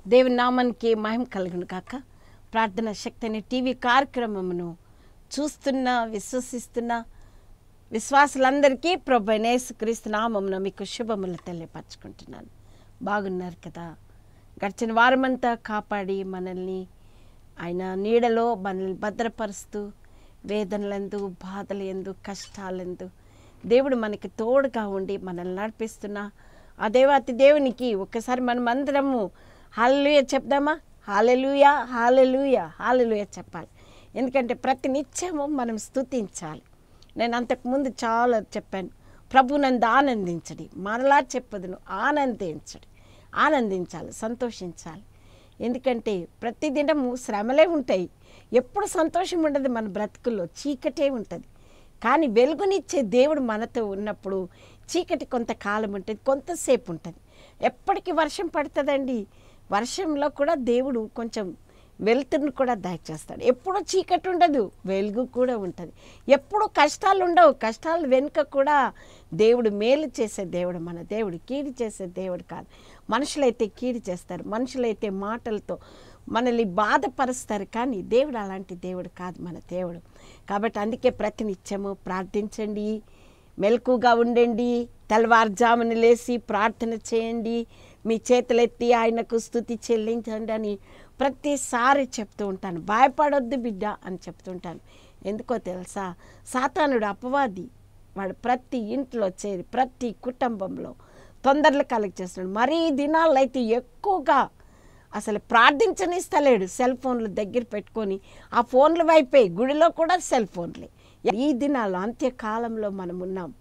దేవుని నామానికి మహిమ కలుగును కాక ప్రార్థన శక్తి అనే టీవీ కార్యక్రమమును చూస్తున్న విశ్వసిస్తున్న విశ్వాసులందరికీ ప్రభు క్రీస్తు నామమున మీకు శుభములు తెలియపరచుకుంటున్నాను బాగున్నారు కదా గడిచిన వారమంతా కాపాడి మనల్ని ఆయన నీడలో మనల్ని భద్రపరుస్తూ వేదనలందు బాధలు ఎందు కష్టాలందు దేవుడు మనకి తోడుగా ఉండి మనల్ని నడిపిస్తున్న ఆ దేవాతి దేవునికి ఒక్కసారి మనం అందరము హాలెలుయ చెప్దామా హాలెలుయా హాలెలుయా హాలెలుయ చెప్పాలి ఎందుకంటే ప్రతి నిత్యము మనం స్తుతించాలి నేను అంతకుముందు చాలా చెప్పాను ప్రభు నందు ఆనందించడి మరలా చెప్పదును ఆనందించడి ఆనందించాలి సంతోషించాలి ఎందుకంటే ప్రతిదినము శ్రమలే ఉంటాయి ఎప్పుడు సంతోషం ఉండదు మన బ్రతుకుల్లో చీకటే ఉంటుంది కానీ వెలుగునిచ్చే దేవుడు మనతో ఉన్నప్పుడు చీకటి కొంతకాలం ఉంటుంది కొంతసేపు ఉంటుంది ఎప్పటికీ వర్షం పడుతుందండి వర్షంలో కూడా దేవుడు కొంచెం వెలుతురును కూడా దయచేస్తాడు ఎప్పుడు చీకటి ఉండదు వెలుగు కూడా ఉంటుంది ఎప్పుడు కష్టాలు ఉండవు కష్టాలు వెనుక కూడా దేవుడు మేలు చేసే దేవుడు మన దేవుడు కీడు చేసే దేవుడు కాదు మనుషులైతే కీడు చేస్తారు మనుషులైతే మాటలతో మనల్ని బాధపరుస్తారు కానీ దేవుడు అలాంటి దేవుడు కాదు మన దేవుడు కాబట్టి అందుకే ప్రతినిత్యము ప్రార్థించండి మెలకుగా ఉండండి తెల్లవారుజామున లేచి ప్రార్థన చేయండి మీ చేతులెత్తి ఆయనకు స్థుతి చెల్లించండి అని ప్రతిసారి చెప్తూ ఉంటాను భయపడొద్దు బిడ్డ అని చెప్తుంటాను ఎందుకో తెలుసా సాతానుడు అపవాది వాడు ప్రతి ఇంట్లో చేరి ప్రతి కుటుంబంలో తొందరలు కలెక్ట్ చేస్తున్నాడు మరీ దినాల్లో అయితే ఎక్కువగా అసలు ప్రార్థించనిస్తలేడు సెల్ ఫోన్లు దగ్గర పెట్టుకొని ఆ ఫోన్లు వైపే గుడిలో కూడా సెల్ ఫోన్లే ఈ దినాల్లో అంత్యకాలంలో మనం ఉన్నాం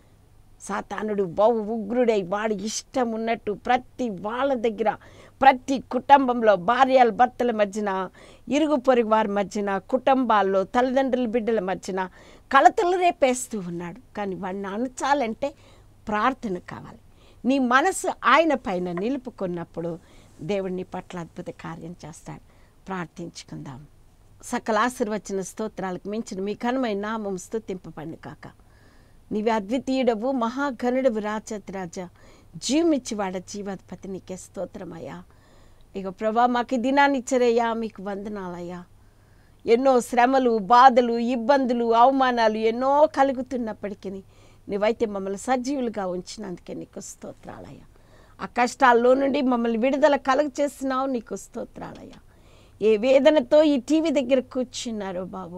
సాతానుడు బహు ఉగ్రుడై వాడి ఇష్టం ఉన్నట్టు ప్రతి వాళ్ళ దగ్గర ప్రతి కుటుంబంలో భార్యల భర్తల మధ్యన ఇరుగు పొరుగు వారి మధ్యన కుటుంబాల్లో తల్లిదండ్రుల బిడ్డల మధ్యన కలతలు రేపేస్తూ ఉన్నాడు కానీ వాడిని అణచాలంటే ప్రార్థన కావాలి నీ మనసు ఆయన పైన నిలుపుకున్నప్పుడు దేవుడిని పట్ల అద్భుత కార్యం చేస్తాడు ప్రార్థించుకుందాం సకల ఆశీర్వచన స్తోత్రాలకు మించిన మీ ఘనమైన నామం స్తుతింపబడి కాక నీవి అద్వితీయుడవు మహాఘనుడవు రాజత్ రాజా జీవమిచ్చివాడ జీవాధిపతి నీకే స్తోత్రమయ్యా ఇక ప్రభా మాకు ఈ దినాన్ని ఇచ్చరయ్యా మీకు వందనాలయ్యా ఎన్నో శ్రమలు బాధలు ఇబ్బందులు అవమానాలు ఎన్నో కలుగుతున్నప్పటికీ నీవైతే మమ్మల్ని సజీవులుగా ఉంచినందుకే నీకు స్తోత్రాలయ్యా ఆ కష్టాల్లో నుండి మమ్మల్ని విడుదల కలుగ చేస్తున్నావు నీకు స్తోత్రాలయ్యా ఏ వేదనతో ఈ టీవీ దగ్గర కూర్చున్నారో బాబు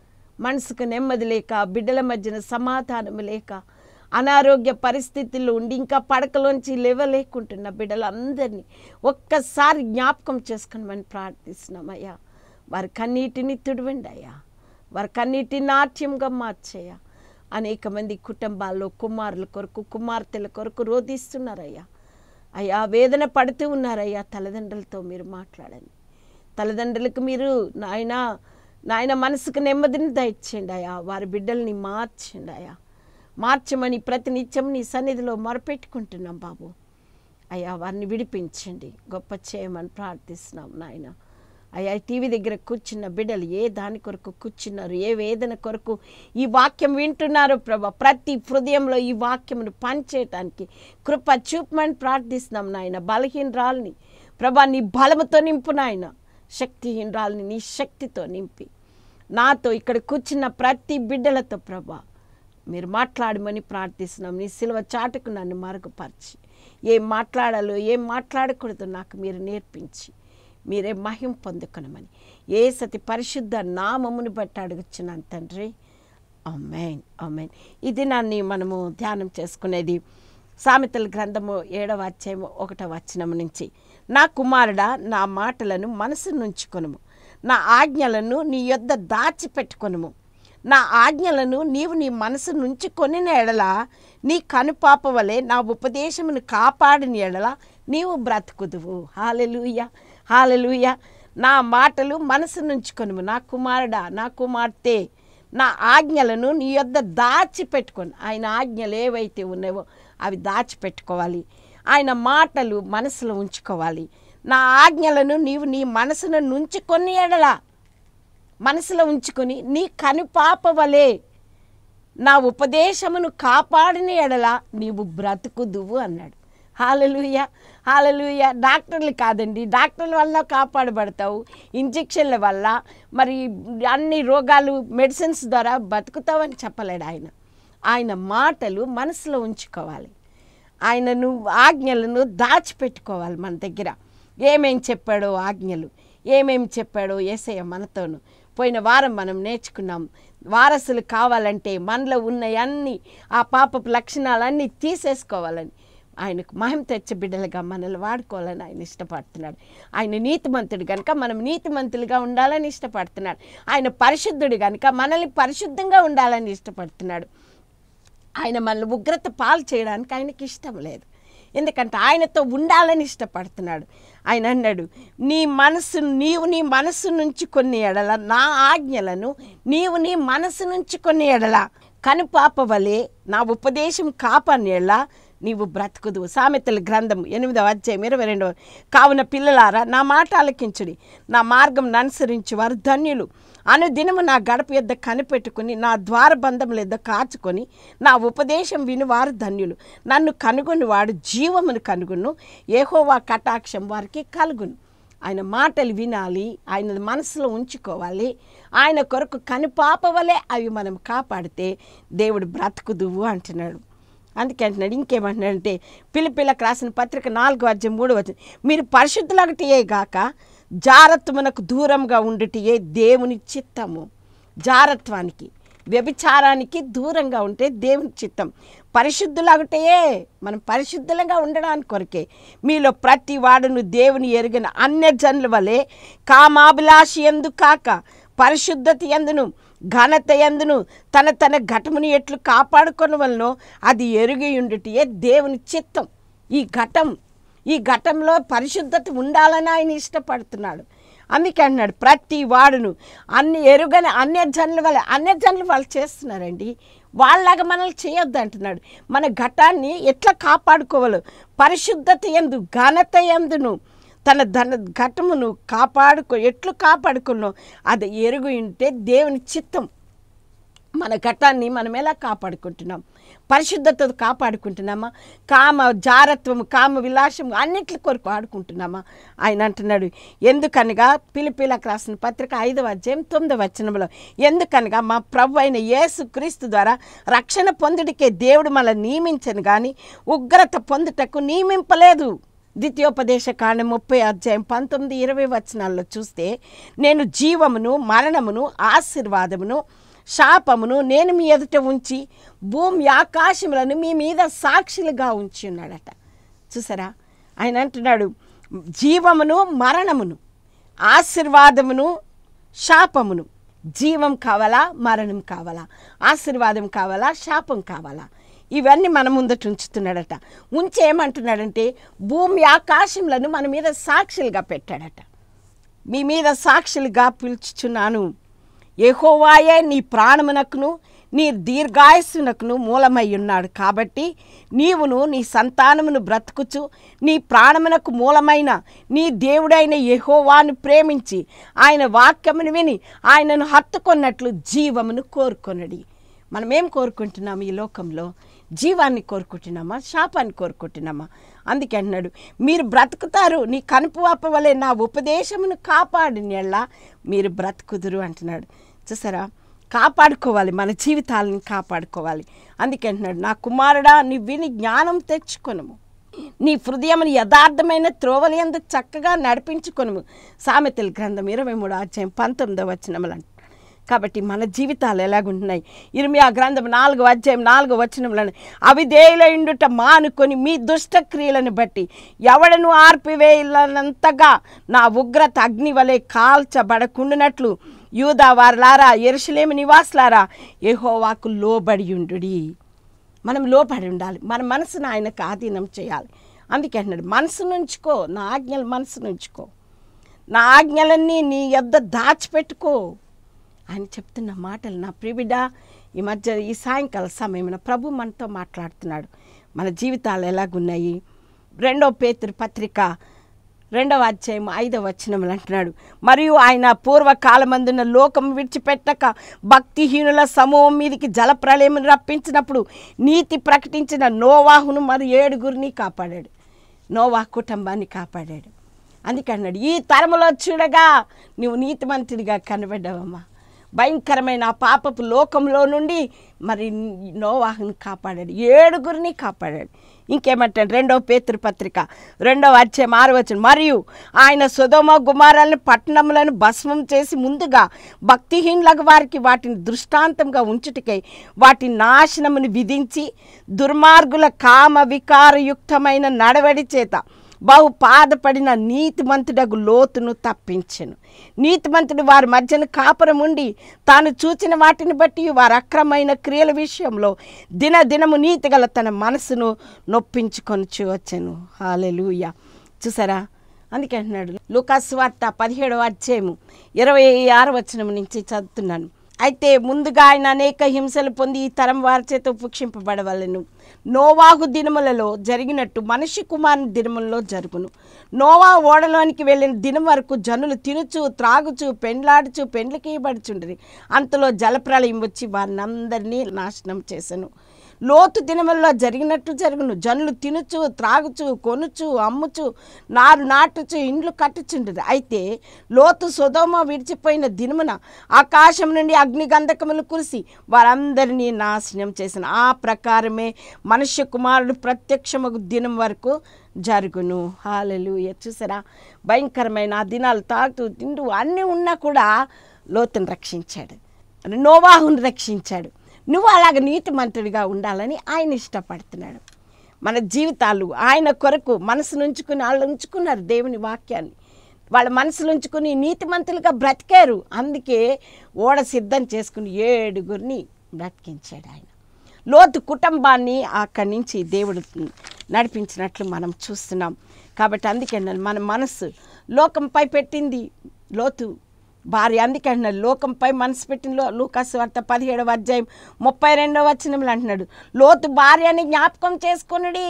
మనసుకు నెమ్మది లేక బిడ్డల మధ్యన సమాధానం లేక అనారోగ్య పరిస్థితుల్లో ఉండి ఇంకా పడకలోంచి లేవలేకుంటున్న బిడ్డలందరినీ ఒక్కసారి జ్ఞాపకం చేసుకుని ప్రార్థిస్తున్నామయ్యా వారి కన్నీటిని తుడివండి అయ్యా వారి కన్నీటి నాట్యంగా మార్చేయ అనేక మంది కుటుంబాల్లో కుమారుల కొరకు కుమార్తెల కొరకు రోధిస్తున్నారయ్యా అయ్యా వేదన పడుతూ ఉన్నారయ్యా తల్లిదండ్రులతో మీరు మాట్లాడండి తల్లిదండ్రులకు మీరు నాయన నాయన మనసుకు నెమ్మదిని దయచేయండి అయ్యా వారి బిడ్డల్ని మార్చండి అయ్యా మార్చమని ప్రతినిత్యం నీ సన్నిధిలో మొరపెట్టుకుంటున్నాం బాబు అయ్యా వారిని విడిపించండి గొప్ప చేయమని ప్రార్థిస్తున్నాం నాయన అయ్యా టీవీ దగ్గర కూర్చున్న బిడ్డలు ఏ దాని కొరకు కూర్చున్నారు ఏ వేదన కొరకు ఈ వాక్యం వింటున్నారో ప్రభా ప్రతి హృదయంలో ఈ వాక్యమును పనిచేయటానికి కృప చూపమని ప్రార్థిస్తున్నాం నాయన బలహీనరాల్ని ప్రభా నీ బలముతో నింపు నాయన శక్తిహీనరాల్ని నీ శక్తితో నింపి నాతో ఇక్కడ కూర్చున్న ప్రతి బిడ్డలతో ప్రభా మీరు మాట్లాడమని ప్రార్థిస్తున్నాం నీ సిలువ చాటుకు నన్ను మరుగుపరిచి ఏం మాట్లాడాలో ఏం మాట్లాడకూడదు నాకు మీరు నేర్పించి మీరే మహిం పొందుకునమని ఏ సతి పరిశుద్ధ నామమును బట్టి అడుగుచున్నాను తండ్రి అమ్మేన్ అమ్మేన్ ఇది నన్ను మనము ధ్యానం చేసుకునేది సామెతల గ్రంథము ఏడవ అధ్యాయము ఒకటవ వచనము నుంచి నా కుమారుడా నా మాటలను మనసు నుంచుకొనుము నా ఆజ్ఞలను నీ యొద్ద దాచిపెట్టుకొనుము నా ఆజ్ఞలను నీవు నీ మనసు నుంచి కొనిన ఎడల నీ కనుపాప వలె నా ఉపదేశమును కాపాడిన ఎడల నీవు బ్రతుకుదువు హాలెలూయ హాలెలూయ నా మాటలు మనసు నుంచుకొనుము నా కుమారుడా నా కుమార్తె నా ఆజ్ఞలను నీ యొద్ద దాచిపెట్టుకొని ఆయన ఆజ్ఞలు ఏవైతే ఉన్నాయో అవి దాచిపెట్టుకోవాలి ఆయన మాటలు మనసులో ఉంచుకోవాలి నా ఆజ్ఞలను నీవు నీ మనసును నుంచుకొని ఎడలా మనసులో ఉంచుకొని నీ కనుపాప వలె నా ఉపదేశమును కాపాడిన ఎడల నీవు బ్రతుకుదువు అన్నాడు హాలలుయ హాలలుయ డాక్టర్లు కాదండి డాక్టర్ల వల్ల కాపాడబడతావు ఇంజెక్షన్ల వల్ల మరి అన్ని రోగాలు మెడిసిన్స్ ద్వారా బతుకుతావని చెప్పలేడు ఆయన ఆయన మాటలు మనసులో ఉంచుకోవాలి ఆయనను ఆజ్ఞలను దాచిపెట్టుకోవాలి మన దగ్గర ఏమేం చెప్పాడో ఆజ్ఞలు ఏమేం చెప్పాడో ఏసయ్య మనతోను పోయిన వారం మనం నేర్చుకున్నాం వారసులు కావాలంటే మనలో ఉన్న అన్ని ఆ పాపపు లక్షణాలన్నీ తీసేసుకోవాలని ఆయనకు మహిమ తెచ్చే బిడ్డలుగా మనల్ని వాడుకోవాలని ఆయన ఇష్టపడుతున్నాడు ఆయన నీతిమంతుడు కనుక మనం నీతిమంతులుగా ఉండాలని ఇష్టపడుతున్నాడు ఆయన పరిశుద్ధుడు కనుక మనల్ని పరిశుద్ధంగా ఉండాలని ఇష్టపడుతున్నాడు ఆయన మనల్ని ఉగ్రత పాలు చేయడానికి ఆయనకి ఇష్టం లేదు ఎందుకంటే ఆయనతో ఉండాలని ఇష్టపడుతున్నాడు ఆయన అన్నాడు నీ మనసు నీవు నీ మనసు నుంచి కొన్ని ఎడల నా ఆజ్ఞలను నీవు నీ మనసు నుంచి కొన్ని ఎడల కనుపాప వలె నా ఉపదేశం కాపాని ఎడల నీవు బ్రతుకుదు సామెతల గ్రంథం ఎనిమిదవ అధ్యాయం ఇరవై రెండవ కావున పిల్లలారా నా మాట ఆలకించుడి నా మార్గం అనుసరించి వారు ధన్యులు అనుదినము నా గడప యొద్ద కనిపెట్టుకుని నా ద్వారబంధముల యొద్ద కాచుకొని నా ఉపదేశం విని వారు ధన్యులు నన్ను కనుగొని వాడు జీవమును కనుగొను ఏహోవా కటాక్షం వారికి కలుగును ఆయన మాటలు వినాలి ఆయన మనసులో ఉంచుకోవాలి ఆయన కొరకు కనుపాపవలే అవి మనం కాపాడితే దేవుడు బ్రతుకుదువు అంటున్నాడు అందుకే అంటున్నాడు ఇంకేమంటున్నాడంటే పిలిపిల్లకి రాసిన పత్రిక నాలుగు అధ్యాయం మూడు వచ్చింది మీరు పరిశుద్ధులగటియే గాక జారత్వమునకు దూరంగా ఉండుటియే దేవుని చిత్తము జారత్వానికి వ్యభిచారానికి దూరంగా ఉంటే దేవుని చిత్తం పరిశుద్ధులగటయే మనం పరిశుద్ధులుగా ఉండడానికి కొరకే మీలో ప్రతి వాడును దేవుని ఎరిగిన అన్య జనుల వలె కామాభిలాషి ఎందు కాక పరిశుద్ధత ఎందును ఘనత ఎందును తన తన ఘటముని ఎట్లు కాపాడుకున్న వలనో అది ఎరుగి ఉండుటియే దేవుని చిత్తం ఈ ఘటం ఈ ఘటంలో పరిశుద్ధత ఉండాలని ఆయన ఇష్టపడుతున్నాడు అందుకే అన్నాడు ప్రతి వాడును అన్ని ఎరుగని అన్య జనుల వల్ల అన్య జనులు వాళ్ళు చేస్తున్నారండి వాళ్ళలాగా మనల్ని చేయొద్దు అంటున్నాడు మన ఘటాన్ని ఎట్లా కాపాడుకోవాలి పరిశుద్ధత ఎందు ఘనత ఎందును తన ధన ఘటమును కాపాడుకో ఎట్లు కాపాడుకున్నో అది ఎరుగు ఉంటే దేవుని చిత్తం మన ఘటాన్ని మనం ఎలా కాపాడుకుంటున్నాం పరిశుద్ధతతో కాపాడుకుంటున్నామా కామ జారత్వము కామ విలాసం అన్నిటి కొరకు ఆడుకుంటున్నామా ఆయన అంటున్నాడు ఎందుకనగా పిలిపిలకు రాసిన పత్రిక ఐదవ అధ్యాయం తొమ్మిదవ వచనంలో ఎందుకనగా మా ప్రభు అయిన యేసు క్రీస్తు ద్వారా రక్షణ పొందుడికే దేవుడు మనల్ని నియమించను కానీ ఉగ్రత పొందుటకు నియమింపలేదు ద్వితీయోపదేశ కాండం ముప్పై అధ్యాయం పంతొమ్మిది ఇరవై వచనాల్లో చూస్తే నేను జీవమును మరణమును ఆశీర్వాదమును శాపమును నేను మీ ఎదుట ఉంచి భూమి ఆకాశములను మీ మీద సాక్షులుగా ఉంచి ఉన్నాడట చూసారా ఆయన అంటున్నాడు జీవమును మరణమును ఆశీర్వాదమును శాపమును జీవం కావాలా మరణం కావాలా ఆశీర్వాదం కావాలా శాపం కావాలా ఇవన్నీ మన ముందట ఉంచుతున్నాడట ఉంచి ఏమంటున్నాడంటే భూమి ఆకాశములను మన మీద సాక్షులుగా పెట్టాడట మీ మీద సాక్షులుగా పిలుచుచున్నాను యెహోవాయే నీ ప్రాణమునకును నీ దీర్ఘాయస్సునకును మూలమై ఉన్నాడు కాబట్టి నీవును నీ సంతానమును బ్రతుకుచు నీ ప్రాణమునకు మూలమైన నీ దేవుడైన యెహోవాను ప్రేమించి ఆయన వాక్యమును విని ఆయనను హత్తుకొన్నట్లు జీవమును కోరుకొనడి మనం ఏం కోరుకుంటున్నాం ఈ లోకంలో జీవాన్ని కోరుకుంటున్నామా శాపాన్ని కోరుకుంటున్నామా అందుకే అన్నాడు మీరు బ్రతుకుతారు నీ కనుపు వలె నా ఉపదేశమును కాపాడినెళ్ళ మీరు బ్రతుకుదురు అంటున్నాడు చూసారా కాపాడుకోవాలి మన జీవితాలను కాపాడుకోవాలి అందుకే అంటున్నాడు నా కుమారుడా నీ విని జ్ఞానం తెచ్చుకొనుము నీ హృదయమును యథార్థమైన త్రోవలి ఎందు చక్కగా నడిపించుకొనుము సామెతల గ్రంథం ఇరవై మూడు అధ్యాయం పంతొమ్మిదవ వచనములంట కాబట్టి మన జీవితాలు ఎలాగుంటున్నాయి ఇరిమియా గ్రంథం నాలుగు అధ్యాయం నాలుగు వచనములను అవిధేయులైండుట మానుకొని మీ దుష్టక్రియలను బట్టి ఎవడను ఆర్పివేయాలనంతగా నా ఉగ్రత అగ్ని వలె కాల్చబడకుండునట్లు యూదా వారులారా ఎరుసలేమి నివాసులారా యెహోవాకు లోబడి ఉండుడి మనం లోపడి ఉండాలి మన మనసును ఆయనకు ఆధీనం చేయాలి అందుకే అంటున్నాడు మనసు నుంచుకో నా ఆజ్ఞలు మనసు నుంచుకో నా ఆజ్ఞలన్నీ నీ యొద్ద దాచిపెట్టుకో ఆయన చెప్తున్న మాటలు నా ప్రిబిడ ఈ మధ్య ఈ సాయంకాల సమయమున ప్రభు మనతో మాట్లాడుతున్నాడు మన జీవితాలు ఎలాగున్నాయి రెండో పేతురు పత్రిక రెండవ అధ్యాయం ఐదవ వచనములు అంటున్నాడు మరియు ఆయన పూర్వకాలమందున లోకం విడిచిపెట్టక భక్తిహీనుల సమూహం మీదికి జలప్రలయం రప్పించినప్పుడు నీతి ప్రకటించిన నోవాహును మరి ఏడుగురిని కాపాడాడు నోవా కుటుంబాన్ని కాపాడాడు అందుకే అన్నాడు ఈ తరములో చూడగా నువ్వు నీతిమంతుడిగా కనబడ్డావమ్మా భయంకరమైన ఆ పాపపు లోకంలో నుండి మరి నోవాహుని కాపాడాడు ఏడుగురిని కాపాడాడు ఇంకేమంటాడు రెండవ పేతృ పత్రిక రెండవ వచ్చే మారవచ్చు మరియు ఆయన సుధమ గుమారాలను పట్టణములను భస్మం చేసి ముందుగా భక్తిహీనులకు వారికి వాటిని దృష్టాంతంగా ఉంచుటకై వాటి నాశనమును విధించి దుర్మార్గుల కామ వికారయుక్తమైన నడవడి చేత బహు బాధపడిన నీతిమంతుడగు లోతును తప్పించెను నీతిమంతుడు వారి మధ్యన కాపురం ఉండి తాను చూచిన వాటిని బట్టి వారి అక్రమైన క్రియల విషయంలో దినదినము నీతిగల తన మనసును నొప్పించుకొని వచ్చాను హాలెలూయ చూసారా అందుకే అంటున్నాడు లూకాసు వార్త పదిహేడవ అధ్యాయము ఇరవై ఆరు వచనం నుంచి చదువుతున్నాను అయితే ముందుగా ఆయన అనేక హింసలు పొంది ఈ తరం వారి చేత ఉపక్షింపబడవలను నోవాహు దినములలో జరిగినట్టు మనిషి కుమారుని దినములలో జరుగును నోవా ఓడలోనికి వెళ్ళిన దినం వరకు జనులు తినుచు త్రాగుచు పెండ్లాడుచు పెండ్లకి పడుచుండ్రి అంతలో జలప్రలయం వచ్చి వారిని అందరినీ నాశనం చేశాను లోతు దినముల్లో జరిగినట్టు జరుగును జనులు తినుచు త్రాగుచు కొనుచు అమ్ముచు నారు నాటుచు ఇండ్లు కట్టుచుండదు అయితే లోతు సుధోమ విడిచిపోయిన దినమున ఆకాశం నుండి అగ్నిగంధకములు కురిసి వారందరినీ నాశనం చేసిన ఆ ప్రకారమే మనుష్య కుమారుడు ప్రత్యక్షమగు దినం వరకు జరుగును హాలలు చూసారా భయంకరమైన ఆ దినాలు తాగుతూ తింటూ అన్నీ ఉన్నా కూడా లోతును రక్షించాడు నోవాహుని రక్షించాడు నువ్వు అలాగ నీతిమంతుడిగా ఉండాలని ఆయన ఇష్టపడుతున్నాడు మన జీవితాలు ఆయన కొరకు మనసు నుంచుకుని వాళ్ళు ఉంచుకున్నారు దేవుని వాక్యాన్ని వాళ్ళ మనసులు ఉంచుకుని నీతిమంతులుగా బ్రతికారు అందుకే ఓడ సిద్ధం చేసుకుని ఏడుగురిని బ్రతికించాడు ఆయన లోతు కుటుంబాన్ని అక్కడి నుంచి దేవుడు నడిపించినట్లు మనం చూస్తున్నాం కాబట్టి అందుకే మన మనసు లోకంపై పెట్టింది లోతు భార్య అందుకే అంటున్నాడు లోకంపై మనసు పెట్టిన లో లూకాసు వార్త పదిహేడవ అధ్యాయం ముప్పై రెండవ వచనంలో అంటున్నాడు లోతు భార్యని జ్ఞాపకం చేసుకునుడి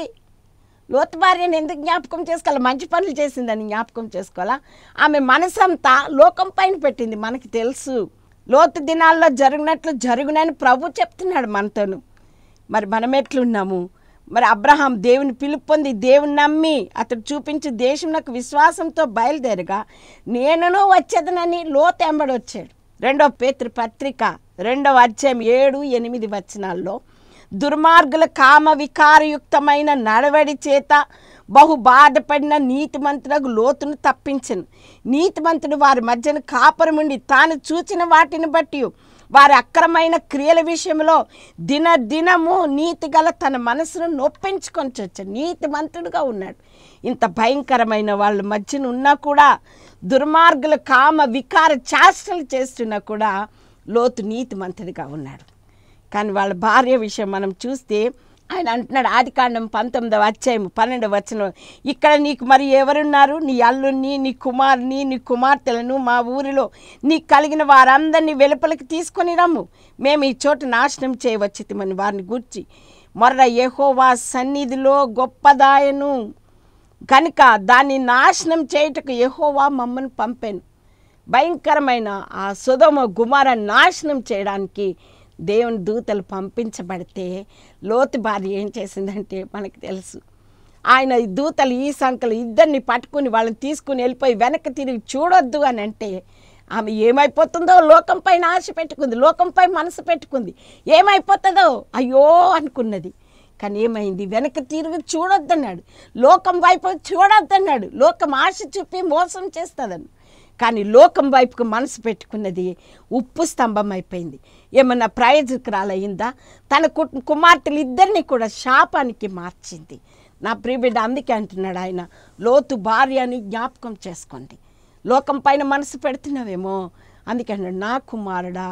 లోతు భార్యని ఎందుకు జ్ఞాపకం చేసుకోవాలి మంచి పనులు చేసిందని జ్ఞాపకం చేసుకోవాలా ఆమె మనసంతా లోకం పైన పెట్టింది మనకి తెలుసు లోతు దినాల్లో జరిగినట్లు జరుగునని ప్రభు చెప్తున్నాడు మనతోను మరి మనం ఎట్లున్నాము మరి అబ్రహాం దేవుని పిలుపు పొంది దేవుని నమ్మి అతడు చూపించి దేశంలో విశ్వాసంతో బయలుదేరగా నేనును వచ్చేదనని లోతు ఎంబడి వచ్చాడు రెండవ పేతృ పత్రిక రెండవ అధ్యాయం ఏడు ఎనిమిది వచనాల్లో దుర్మార్గుల కామ వికారయుక్తమైన నడవడి చేత బహు బాధపడిన నీతిమంతులకు లోతును తప్పించను నీతిమంతుడు వారి మధ్యన కాపురముండి తాను చూచిన వాటిని బట్టి వారి అక్రమైన క్రియల విషయంలో దిన దినము నీతిగల తన మనసును నొప్పించుకొని వచ్చాడు నీతిమంతుడుగా ఉన్నాడు ఇంత భయంకరమైన వాళ్ళ మధ్యన ఉన్నా కూడా దుర్మార్గుల కామ వికార చేష్టలు చేస్తున్నా కూడా లోతు నీతిమంతుడిగా ఉన్నాడు కానీ వాళ్ళ భార్య విషయం మనం చూస్తే ఆయన అంటున్నాడు ఆదికాండం పంతొమ్మిదవ అధ్యాయం పన్నెండవ వచనం ఇక్కడ నీకు మరి ఎవరున్నారు నీ అల్లుని నీ కుమారుని నీ కుమార్తెలను మా ఊరిలో నీకు కలిగిన వారందరినీ వెలుపలికి తీసుకొని రమ్ము మేము ఈ చోట నాశనం చేయవచ్చితమని వారిని గూర్చి మొర్ర యెహోవా సన్నిధిలో గొప్పదాయను కనుక దాన్ని నాశనం చేయుటకు యెహోవా మమ్మల్ని పంపాను భయంకరమైన ఆ సుధమ గుమార నాశనం చేయడానికి దేవుని దూతలు పంపించబడితే లోతు భార్య ఏం చేసిందంటే మనకు తెలుసు ఆయన ఈ దూతలు ఈ సంకలు ఇద్దరిని పట్టుకుని వాళ్ళని తీసుకుని వెళ్ళిపోయి వెనక్కి తిరిగి చూడొద్దు అని అంటే ఆమె ఏమైపోతుందో లోకంపై ఆశ పెట్టుకుంది లోకంపై మనసు పెట్టుకుంది ఏమైపోతుందో అయ్యో అనుకున్నది కానీ ఏమైంది వెనక్కి తిరిగి చూడొద్దన్నాడు లోకం వైపు చూడొద్దన్నాడు లోకం ఆశ చూపి మోసం చేస్తుందని కానీ లోకం వైపుకు మనసు పెట్టుకున్నది ఉప్పు స్తంభం అయిపోయింది ఏమన్నా ప్రయోజకురాలయ్యిందా తన కు కుమార్తెలు ఇద్దరిని కూడా శాపానికి మార్చింది నా ప్రియబిడ్డ అందుకే అంటున్నాడు ఆయన లోతు భార్యని జ్ఞాపకం చేసుకోండి లోకం పైన మనసు పెడుతున్నావేమో అందుకే అన్నాడు నా కుమారుడా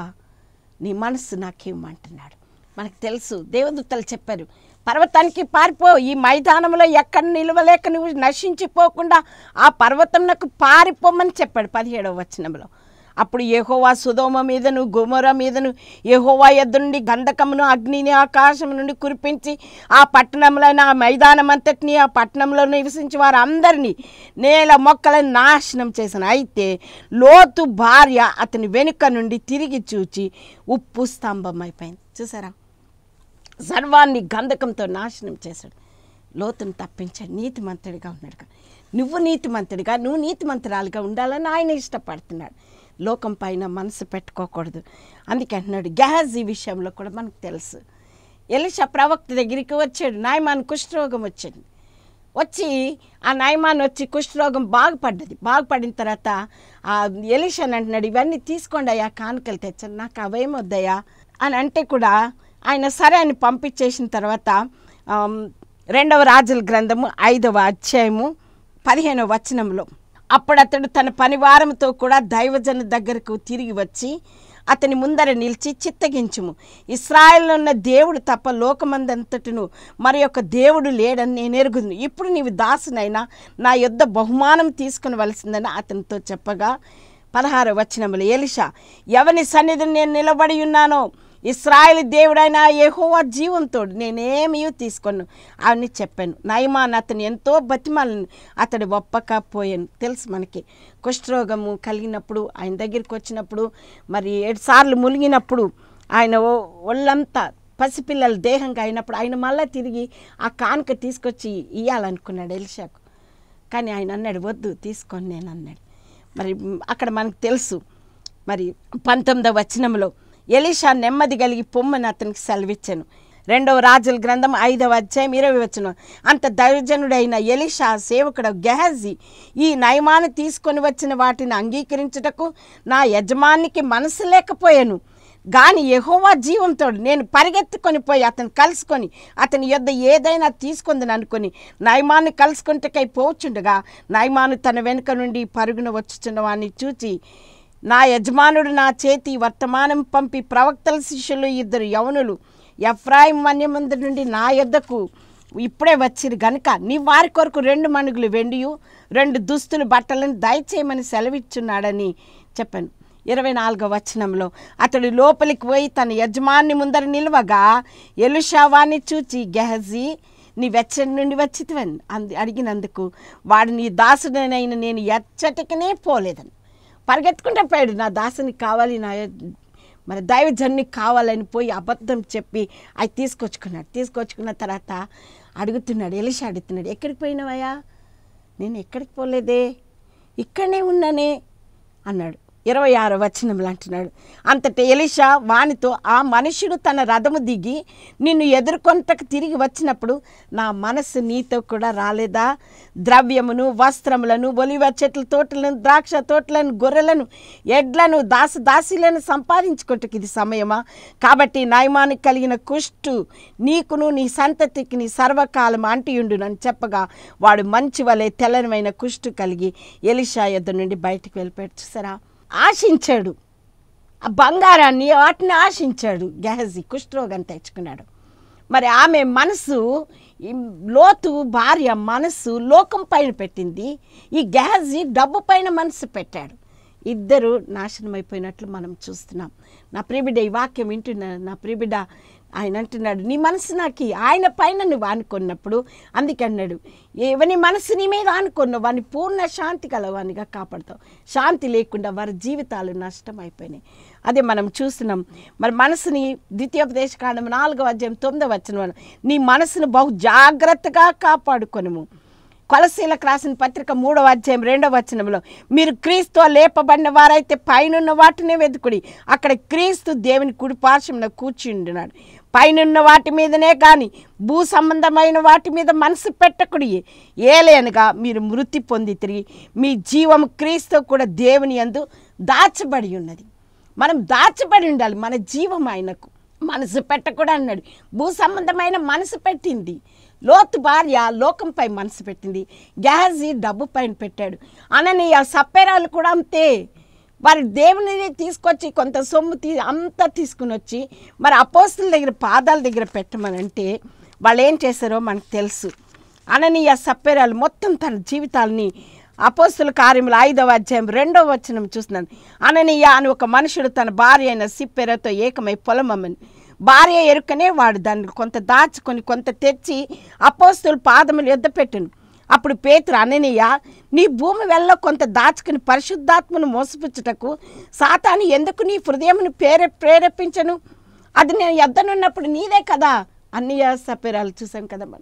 నీ మనసు నాకేమంటున్నాడు మనకు తెలుసు దేవదూతలు చెప్పారు పర్వతానికి పారిపో ఈ మైదానంలో ఎక్కడ నిలవలేక నువ్వు నశించిపోకుండా ఆ పర్వతం నాకు పారిపోమని చెప్పాడు పదిహేడవ వచనంలో అప్పుడు యెహోవా సుధోమ మీదను గుమర మీదను యెహోవా ఎద్దు నుండి గంధకమును అగ్నిని ఆకాశం నుండి కురిపించి ఆ పట్టణంలోని ఆ మైదానం అంతటిని ఆ పట్టణంలో నివసించి వారు అందరినీ నేల మొక్కలను నాశనం చేసిన అయితే లోతు భార్య అతని వెనుక నుండి తిరిగి చూచి ఉప్పు స్తంభం అయిపోయింది చూసారా సర్వాన్ని గంధకంతో నాశనం చేశాడు లోతును తప్పించాడు నీతిమంతుడిగా ఉన్నాడు కదా. నువ్వు నీతిమంతుడిగా నువ్వు నీతిమంతురాలుగా ఉండాలని ఆయన ఇష్టపడుతున్నాడు లోకం పైన మనసు పెట్టుకోకూడదు అందుకే అంటున్నాడు గెహాజీ విషయంలో కూడా మనకు తెలుసు ఎలిషా ప్రవక్త దగ్గరికి వచ్చాడు నాయమాన్ కుష్ఠరోగం వచ్చింది వచ్చి ఆ నయమాన్ వచ్చి కుష్ఠరోగం బాగుపడ్డది బాగుపడిన తర్వాత ఆ ఎలిషన్ అంటున్నాడు ఇవన్నీ తీసుకోండి అయ్యా కానుకలు తెచ్చాను నాకు అవేం వద్దయ్యా అని అంటే కూడా ఆయన సరే అని పంపించేసిన తర్వాత ఆమ్, రెండవ రాజుల గ్రంథము ఐదవ అధ్యాయము పదిహేనవ వచనంలో అప్పుడు అతడు తన పనివారంతో కూడా దైవజన దగ్గరకు తిరిగి వచ్చి అతని ముందర నిలిచి చిత్తగించుము ఇస్రాయల్లో ఉన్న దేవుడు తప్ప లోకమందంతటను మరి యొక్క దేవుడు లేడని నేను ఎరుగును ఇప్పుడు నీవు దాసునైనా నా యొద్ద బహుమానం తీసుకునవలసిందని అతనితో చెప్పగా పదహారు వచనములు ఎలిషా ఎవని సన్నిధిని నేను నిలబడి ఉన్నానో ఇస్రాయేల్ దేవుడైన యెహోవా జీవంతో నేనేమీ తీసుకొను అవన్నీ చెప్పాను నయమాన్ అతను ఎంతో బతిమాలను అతడు ఒప్పకపోయాను తెలుసు మనకి కుష్ఠరోగము కలిగినప్పుడు ఆయన దగ్గరికి వచ్చినప్పుడు మరి ఏడు సార్లు మునిగినప్పుడు ఆయన ఒ- ఒళ్ళంతా పసిపిల్లల దేహంగా అయినప్పుడు ఆయన మళ్ళీ తిరిగి ఆ కానుక తీసుకొచ్చి ఇయ్యాలనుకున్నాడు ఎలిషాకు కానీ ఆయన అన్నాడు వద్దు తీసుకొని నేను అన్నాడు మరి మ్, అక్కడ మనకు తెలుసు మరి పంతొమ్మిదవ వచనంలో ఎలీషా నెమ్మది కలిగి పొమ్మని అతనికి సెలవిచ్చాను రెండవ రాజుల గ్రంథం ఐదవ అధ్యాయం ఇరవై వచనం అంత దైవజనుడైన ఎలీషా సేవకుడు గెహజీ ఈ నయమాను తీసుకొని వచ్చిన వాటిని అంగీకరించుటకు నా యజమానికి మనసు లేకపోయాను గాని యెహోవా జీవంతో నేను పరిగెత్తుకొని పోయి అతను కలుసుకొని అతని యొద్ద ఏదైనా తీసుకుందని అనుకొని నయమాన్ని కలుసుకుంటకై పోచుండగా నయమాను తన వెనుక నుండి పరుగున వచ్చుచున్న వాడిని చూచి నా యజమానుడు నా చేతి వర్తమానం పంపి ప్రవక్తల శిష్యులు ఇద్దరు యవనులు ఎఫ్రాయిం వన్యమందు నుండి నా యొద్దకు ఇప్పుడే వచ్చిరు గనుక నీ వారి కొరకు రెండు మణుగులు వెండియు రెండు దుస్తులు బట్టలను దయచేయమని సెలవిచ్చున్నాడని చెప్పాను ఇరవై నాలుగో వచనంలో అతడు లోపలికి పోయి తన యజమాని ముందర నిలవగా ఎలుషావాన్ని చూచి గెహజీ నీ వెచ్చడి నుండి వచ్చితివని అంది అడిగినందుకు వాడు నీ దాసుడనైన నేను ఎచ్చటికనే పోలేదని పరిగెత్తుకుంటే పోయాడు నా దాసునికి కావాలి నా య- మరి దైవజన్నికి కావాలని పోయి అబద్ధం చెప్పి అవి తీసుకొచ్చుకున్నాడు తీసుకొచ్చుకున్న తర్వాత అడుగుతున్నాడు ఎలిషా అడుగుతున్నాడు ఎక్కడికి పోయినావయ్యా నేను ఎక్కడికి పోలేదే ఇక్కడనే ఉన్నానే అన్నాడు ఇరవై ఆరో వచనంలో అంటున్నాడు అంతటి ఎలిషా వానితో ఆ మనుషుడు తన రథము దిగి నిన్ను ఎదుర్కొంటకు తిరిగి వచ్చినప్పుడు నా మనస్సు నీతో కూడా రాలేదా ద్రవ్యమును వస్త్రములను ఒలివ చెట్ల తోటలను ద్రాక్ష తోటలను గొర్రెలను ఎడ్లను దాస దాసీలను సంపాదించుకుంటకు ఇది సమయమా కాబట్టి నయమానికి కలిగిన కుష్టు నీకును నీ సంతతికి నీ సర్వకాలం అంటియుండునని చెప్పగా వాడు మంచి వలె తెల్లనమైన కుష్టు కలిగి ఎలిషా యొద్ద నుండి బయటికి వెళ్ళిపోయాడు చూసారా ఆశించాడు ఆ బంగారాన్ని వాటిని ఆశించాడు గెహజీ కుష్ఠరోగం తెచ్చుకున్నాడు మరి ఆమె మనసు ఈ లోతు భార్య మనసు లోకం పైన పెట్టింది ఈ గెహజీ డబ్బు పైన మనసు పెట్టాడు ఇద్దరు నాశనం అయిపోయినట్లు మనం చూస్తున్నాం నా ప్రిబిడ్డ ఈ వాక్యం వింటున్నా నా ప్రిబిడ్డ ఆయన అంటున్నాడు నీ మనసు నాకు ఆయన పైన నువ్వు ఆనుకున్నప్పుడు అందుకే అన్నాడు ఎవని మనసు నీ మీద ఆనుకున్నావు వాని పూర్ణ శాంతి కలవానిగా కాపాడుతావు శాంతి లేకుండా వారి జీవితాలు నష్టం అయిపోయినాయి అదే మనం చూస్తున్నాం మరి మనసుని ద్వితీయోపదేశ కాండం నాలుగో అధ్యాయం తొమ్మిదో వచ్చిన నీ మనసును బహు జాగ్రత్తగా కాపాడుకొనుము కొలసీలకు రాసిన పత్రిక మూడవ అధ్యాయం రెండవ వచనంలో మీరు క్రీస్తు లేపబడిన వారైతే పైనున్న వాటినే వెతుకుడి అక్కడ క్రీస్తు దేవుని కుడి పార్శ్వమున కూర్చుండినాడు పైనున్న వాటి మీదనే కానీ భూ సంబంధమైన వాటి మీద మనసు పెట్టకుడి ఏలేనగా మీరు మృతి పొంది తిరిగి మీ జీవము క్రీస్తు కూడా దేవుని యందు దాచబడి ఉన్నది మనం దాచబడి ఉండాలి మన జీవం ఆయనకు మనసు పెట్టకూడదు అన్నాడు భూ సంబంధమైన మనసు పెట్టింది లోతు భార్య లోకంపై మనసు పెట్టింది గ్యాజీ డబ్బు పైన పెట్టాడు అననీయ సప్పేరాలు కూడా అంతే వారి దేవుని తీసుకొచ్చి కొంత సొమ్ము తీ అంతా తీసుకుని వచ్చి మరి అపోస్తుల దగ్గర పాదాల దగ్గర పెట్టమనంటే వాళ్ళు ఏం చేశారో మనకు తెలుసు అననీయ సప్పేరాలు మొత్తం తన జీవితాలని అపోస్తుల కార్యములు ఐదవ అధ్యాయం రెండవ వచనం చూస్తున్నాను అననీయ అని ఒక మనుషుడు తన భార్య అయిన సిప్పెరతో ఏకమై పొలమమ్మని భార్య ఎరుకనే వాడు దాన్ని కొంత దాచుకొని కొంత తెచ్చి అపోస్తుల పాదములు ఎద్ద పెట్టును అప్పుడు పేతురు అననీయ నీ భూమి వెళ్ళ కొంత దాచుకుని పరిశుద్ధాత్మను మోసపుచ్చుటకు సాతాను ఎందుకు నీ హృదయమును ప్రేరే ప్రేరేపించను అది నేను ఎద్దనున్నప్పుడు నీదే కదా అన్నయ్య సపేరాలు చూసాం కదా మనం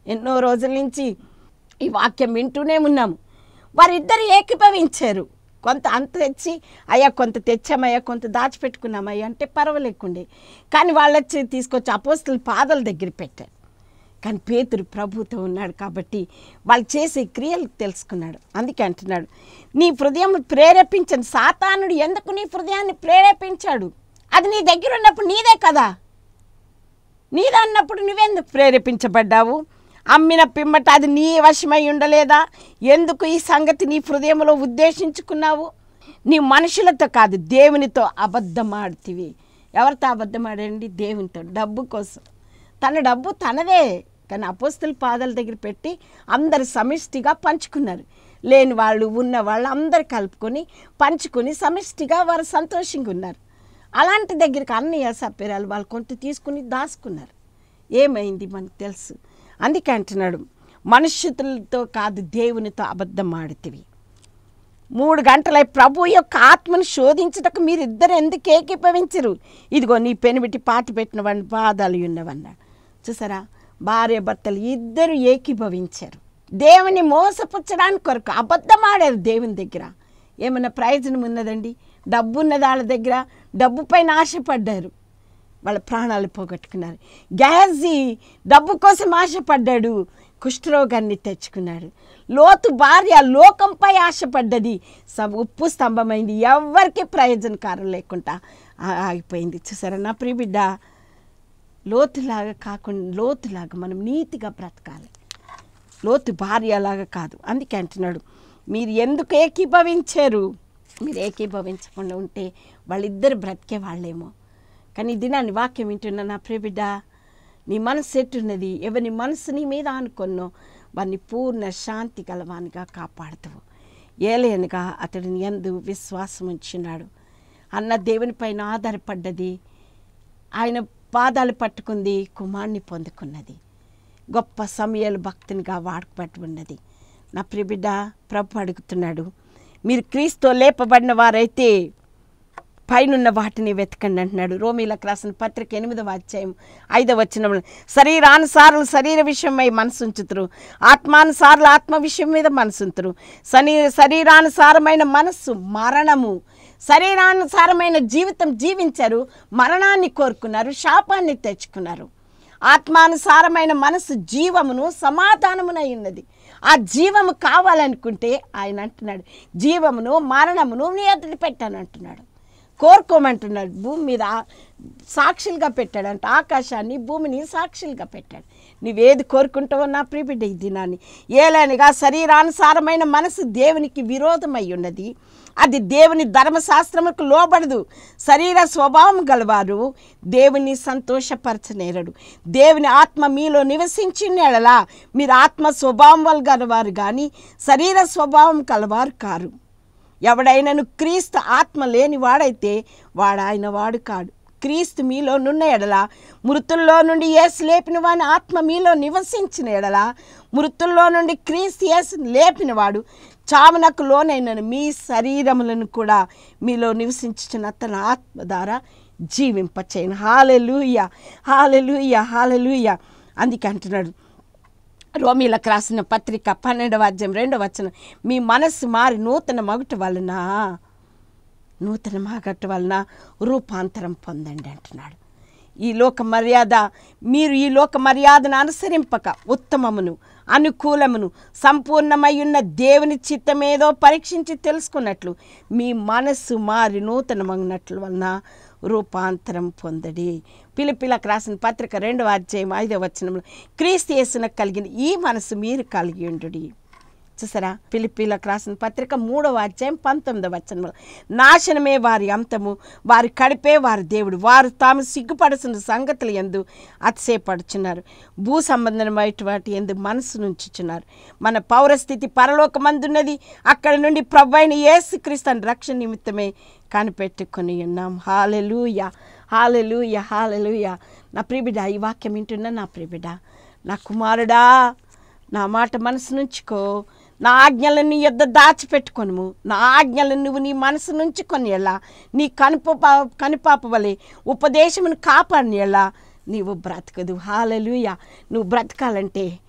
ఎన్నో రోజుల నుంచి ఈ వాక్యం వింటూనే ఉన్నాము వారిద్దరు ఏకీభవించారు కొంత అంత తెచ్చి అయ్యా కొంత తెచ్చామయ్యా కొంత దాచిపెట్టుకున్నామయ్యా అంటే పర్వాలేకుండే కానీ వాళ్ళు వచ్చి తీసుకొచ్చి అపోస్తుల పాదల దగ్గర పెట్టారు కానీ పేతురు ప్రభుతో ఉన్నాడు కాబట్టి వాళ్ళు చేసే క్రియలు తెలుసుకున్నాడు అందుకే అంటున్నాడు నీ హృదయం ప్రేరేపించండి సాతానుడు ఎందుకు నీ హృదయాన్ని ప్రేరేపించాడు అది నీ దగ్గర ఉన్నప్పుడు నీదే కదా నీదే అన్నప్పుడు నువ్వెందుకు ప్రేరేపించబడ్డావు అమ్మిన పిమ్మట అది నీ వశమై ఉండలేదా ఎందుకు ఈ సంగతి నీ హృదయంలో ఉద్దేశించుకున్నావు నీ మనుషులతో కాదు దేవునితో అబద్ధమాడుతీవి ఎవరితో అబద్ధమాడండి దేవునితో డబ్బు కోసం తన డబ్బు తనదే కానీ అపోస్తుల పాదాల దగ్గర పెట్టి అందరు సమిష్టిగా పంచుకున్నారు లేని వాళ్ళు ఉన్న వాళ్ళు అందరు కలుపుకొని పంచుకొని సమిష్టిగా వారు సంతోషంగా ఉన్నారు అలాంటి దగ్గరికి అన్నయ్య సప్పిరాలు వాళ్ళు కొంత తీసుకుని దాచుకున్నారు ఏమైంది మనకు తెలుసు అందుకే అంటున్నాడు మనుష్యులతో కాదు దేవునితో అబద్ధం ఆడుతీవి మూడు గంటలై ప్రభు యొక్క ఆత్మను శోధించుటకు మీరు ఇద్దరు ఎందుకు ఏకీభవించరు ఇదిగో నీ పెనిబెట్టి పాతి పెట్టిన వాడిని బాధలు ఉన్నవన్నాడు చూసారా భార్య భర్తలు ఇద్దరు ఏకీభవించారు దేవుని మోసపుచ్చడానికి కొరకు అబద్ధం ఆడారు దేవుని దగ్గర ఏమైనా ప్రయోజనం ఉన్నదండి డబ్బు ఉన్నది వాళ్ళ దగ్గర డబ్బు పైన ఆశపడ్డారు వాళ్ళ ప్రాణాలు పోగొట్టుకున్నారు గ్యాజీ డబ్బు కోసం ఆశపడ్డాడు కుష్ఠరోగాన్ని తెచ్చుకున్నాడు లోతు భార్య లోకంపై ఆశపడ్డది స- ఉప్పు స్తంభమైంది ఎవరికి ప్రయోజనకారం లేకుండా ఆ- ఆగిపోయింది చూసారా నా ప్రియబిడ్డ లోతులాగా కాకుండా లోతులాగా మనం నీతిగా బ్రతకాలి లోతు భార్యలాగా కాదు అందుకే అంటున్నాడు మీరు ఎందుకు ఏకీభవించారు మీరు ఏకీభవించకుండా ఉంటే వాళ్ళిద్దరు బ్రతికే వాళ్ళేమో కానీ ఈ దినాన్ని వాక్యం వింటున్న నా ప్రియబిడ్డ నీ మనసు ఎట్టున్నది ఎవరి మనసు నీ మీద అనుకున్నో వారిని పూర్ణ శాంతి గలవానిగా కాపాడుతావు ఏలేనగా అతడిని ఎందు విశ్వాసం ఉంచున్నాడు అన్న దేవుని పైన ఆధారపడ్డది ఆయన పాదాలు పట్టుకుంది కుమార్ని పొందుకున్నది గొప్ప సమయాలు భక్తునిగా వాడుకబట్టి ఉన్నది నా ప్రియబిడ్డ ప్రభు అడుగుతున్నాడు మీరు క్రీస్తు లేపబడిన వారైతే పైనున్న వాటిని వెతకండి అంటున్నాడు రోమీలకు రాసిన పత్రిక ఎనిమిదవ అధ్యాయం ఐదవ వచనంలో శరీరానుసారులు శరీర విషయమై మనసు ఉంచుతురు ఆత్మానుసారులు ఆత్మ విషయం మీద మనసు ఉంచుతురు శరీర శరీరానుసారమైన మనస్సు మరణము శరీరానుసారమైన జీవితం జీవించారు మరణాన్ని కోరుకున్నారు శాపాన్ని తెచ్చుకున్నారు ఆత్మానుసారమైన మనసు జీవమును సమాధానమునై ఉన్నది ఆ జీవము కావాలనుకుంటే ఆయన అంటున్నాడు జీవమును మరణమును నీ ఎదుటి పెట్టాను అంటున్నాడు కోరుకోమంటున్నాడు భూమి మీద ఆ- సాక్షులుగా పెట్టాడంట ఆకాశాన్ని భూమిని సాక్షులుగా పెట్టాడు నువ్వేది కోరుకుంటావో నా ప్రియబిడ్డ ఈ దినాన్ని ఏలనగా శరీరానుసారమైన మనసు దేవునికి విరోధమై ఉన్నది అది దేవుని ధర్మశాస్త్రముకు లోబడదు శరీర స్వభావం గలవారు దేవుని సంతోషపరచనేరడు దేవుని ఆత్మ మీలో నివసించిన ఎడలా మీరు ఆత్మ స్వభావం వల్ల గలవారు కానీ శరీర స్వభావం కలవారు కారు ఎవడైనను క్రీస్తు ఆత్మ లేని వాడైతే వాడు ఆయన వాడు కాడు క్రీస్తు మీలో నున్న ఎడల మృతుల్లో నుండి యేసు లేపిన వాని ఆత్మ మీలో నివసించిన ఎడల మృతుల్లో నుండి క్రీస్తు యేసు లేపినవాడు చావునకు లోనైన మీ శరీరములను కూడా మీలో నివసించుచున్న తన ఆత్మ ద్వారా జీవింపచేయను హాలెలూయ హాలెలూయ హాలెలూయ అందుకే అంటున్నాడు రోమిలకు రాసిన పత్రిక పన్నెండవ అధ్యాయం రెండవ వచనం మీ మనస్సు మారి నూతన మగుట వలన నూతన మగట వలన రూపాంతరం పొందండి అంటున్నాడు ఈ లోక మర్యాద మీరు ఈ లోక మర్యాదను అనుసరింపక ఉత్తమమును అనుకూలమును సంపూర్ణమై ఉన్న దేవుని చిత్తమేదో పరీక్షించి తెలుసుకున్నట్లు మీ మనస్సు మారి నూతనమగినట్లు వలన రూపాంతరం పొందడి పిలిపిలకు రాసిన పత్రిక రెండవ అధ్యాయం ఐదవ వచనంలో క్రీస్తు యేసునకు కలిగిన ఈ మనసు మీరు కలిగి ఉండుడి చూసారా పిలిపిలకు రాసిన పత్రిక మూడవ అధ్యాయం పంతొమ్మిదవ వచనంలో నాశనమే వారి అంతము వారి కడిపే వారి దేవుడు వారు తాము సిగ్గుపడుతున్న సంగతులు ఎందు అతిశయపడుచున్నారు భూ సంబంధమైన వాటి ఎందు మనసు నుంచుచున్నారు మన పౌరస్థితి పరలోకమందున్నది అక్కడ నుండి ప్రభు అయిన యేసుక్రీస్తుని రక్షణ నిమిత్తమే కనిపెట్టుకొని ఉన్నాం హాలెలూయ హాలెలూయ హాలెలూయ నా ప్రియబిడ్డ ఈ వాక్యం వింటున్నా నా ప్రియబిడ్డ నా కుమారుడా నా మాట మనసు నుంచుకో నా ఆజ్ఞలను నీ యొద్ద దాచిపెట్టుకొనుము నా ఆజ్ఞలను నువ్వు నీ మనసు నుంచుకొని ఎలా నీ కనుప కనుపాప వలె ఉపదేశమును కాపాడిని ఎలా నీవు బ్రతకదు హాలెలుయ నువ్వు బ్రతకాలంటే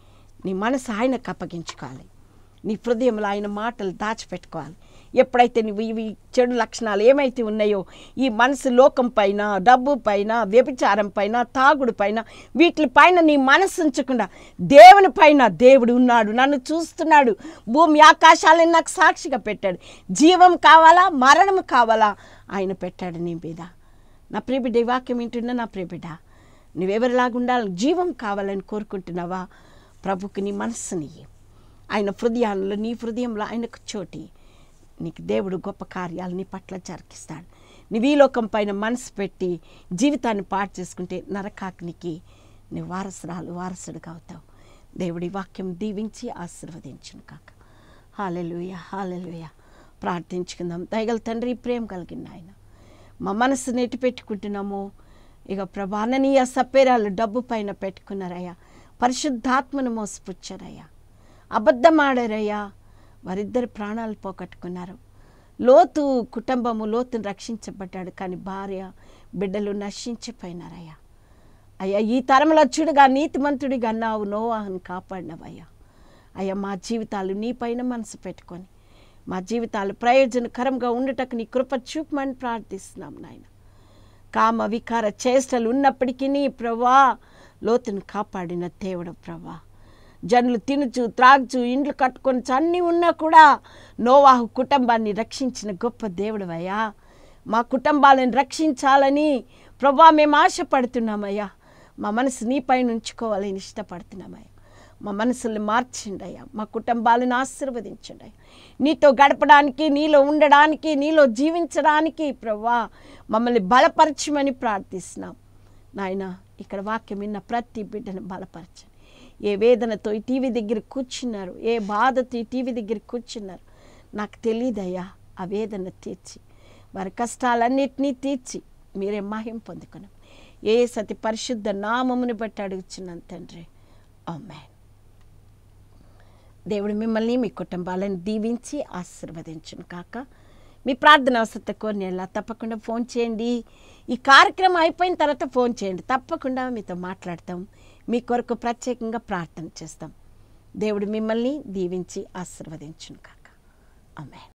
నీ మనసు ఆయనకు అప్పగించుకోవాలి నీ హృదయంలో ఆయన మాటలు దాచిపెట్టుకోవాలి ఎప్పుడైతే నువ్వు ఇవి చెడు లక్షణాలు ఏమైతే ఉన్నాయో ఈ మనసు లోకం పైన డబ్బు పైన వ్యభిచారం పైన తాగుడు పైన వీటి పైన నీ మనసు ఉంచకుండా దేవుని పైన దేవుడు ఉన్నాడు నన్ను చూస్తున్నాడు భూమి ఆకాశాలను నాకు సాక్షిగా పెట్టాడు జీవం కావాలా మరణం కావాలా ఆయన పెట్టాడు నీ మీద నా ప్రియబిడ్డ ఈ వాక్యం వింటున్నా నా ప్రియబిడ్డ నువ్వెవరిలాగా ఉండాలి జీవం కావాలని కోరుకుంటున్నావా ప్రభుకి నీ మనస్సుని ఇయ్యి. ఆయన హృదయాల్లో నీ హృదయంలో ఆయనకు చోటి నీకు దేవుడు గొప్ప కార్యాలు నీ పట్ల జరిగిస్తాడు నువ్వు ఈ లోకం పైన మనసు పెట్టి జీవితాన్ని పాటు చేసుకుంటే నరకాగ్నికి నువ్వు వారసురాలు వారసుడుగా అవుతావు దేవుడి వాక్యం దీవించి ఆశీర్వదించును కాక హాలెలుయ హాలెలుయ ప్రార్థించుకుందాం దయగల తండ్రి ప్రేమ కలిగిన ఆయన మా మనసు నెట్టి పెట్టుకుంటున్నాము ఇక ప్రభాననీయ సపేరాలు డబ్బు పైన పెట్టుకున్నారయ్యా పరిశుద్ధాత్మను మోసపుచ్చారయ్యా అబద్ధమాడారయ్యా వారిద్దరు ప్రాణాలు పోగొట్టుకున్నారు లోతు కుటుంబము లోతును రక్షించబడ్డాడు కానీ భార్య బిడ్డలు నశించిపోయినారయ్యా అయ్యా ఈ తరంలో చూడగా నీతిమంతుడిగా నావు నోవాహను కాపాడినవయ్యా అయ్యా మా జీవితాలు నీ పైన మనసు పెట్టుకొని మా జీవితాలు ప్రయోజనకరంగా ఉండటకు నీ కృప చూపమని ప్రార్థిస్తున్నాం నాయన కామ వికార చేష్టలు ఉన్నప్పటికీ నీ ప్రభా లోతును కాపాడిన దేవుడు ప్రభా జనులు తినుచు త్రాగుచు ఇండ్లు కట్టుకొని అన్నీ ఉన్నా కూడా నోవాహు కుటుంబాన్ని రక్షించిన గొప్ప దేవుడవయ్యా మా కుటుంబాలను రక్షించాలని ప్రభా మేము ఆశపడుతున్నామయ్యా మా మనసు నీపై ఉంచుకోవాలని ఇష్టపడుతున్నామయ్యా మా మనసుల్ని మార్చండి అయ్యా మా కుటుంబాలను ఆశీర్వదించండి అయ్యా నీతో గడపడానికి నీలో ఉండడానికి నీలో జీవించడానికి ప్రభా మమ్మల్ని బలపరచమని ప్రార్థిస్తున్నాం నాయన ఇక్కడ వాక్యం విన్న ప్రతి బిడ్డను బలపరచండి ఏ వేదనతో ఈ టీవీ దగ్గర కూర్చున్నారు ఏ బాధతో ఈ టీవీ దగ్గర కూర్చున్నారు నాకు తెలియదయ్యా ఆ వేదన తీర్చి వారి కష్టాలన్నిటినీ తీర్చి మీరే మహిం పొందుకున్నాం ఏ సతి పరిశుద్ధ నామముని బట్టి అడుగుచున్నాను తండ్రి ఆమెన్ దేవుడు మిమ్మల్ని మీ కుటుంబాలను దీవించి ఆశీర్వదించును కాక మీ ప్రార్థన అవసరత కోరిన ఎలా తప్పకుండా ఫోన్ చేయండి ఈ కార్యక్రమం అయిపోయిన తర్వాత ఫోన్ చేయండి తప్పకుండా మీతో మాట్లాడతాం మీ కొరకు ప్రత్యేకంగా ప్రార్థన చేస్తాం దేవుడు మిమ్మల్ని దీవించి ఆశీర్వదించును కాక ఆమె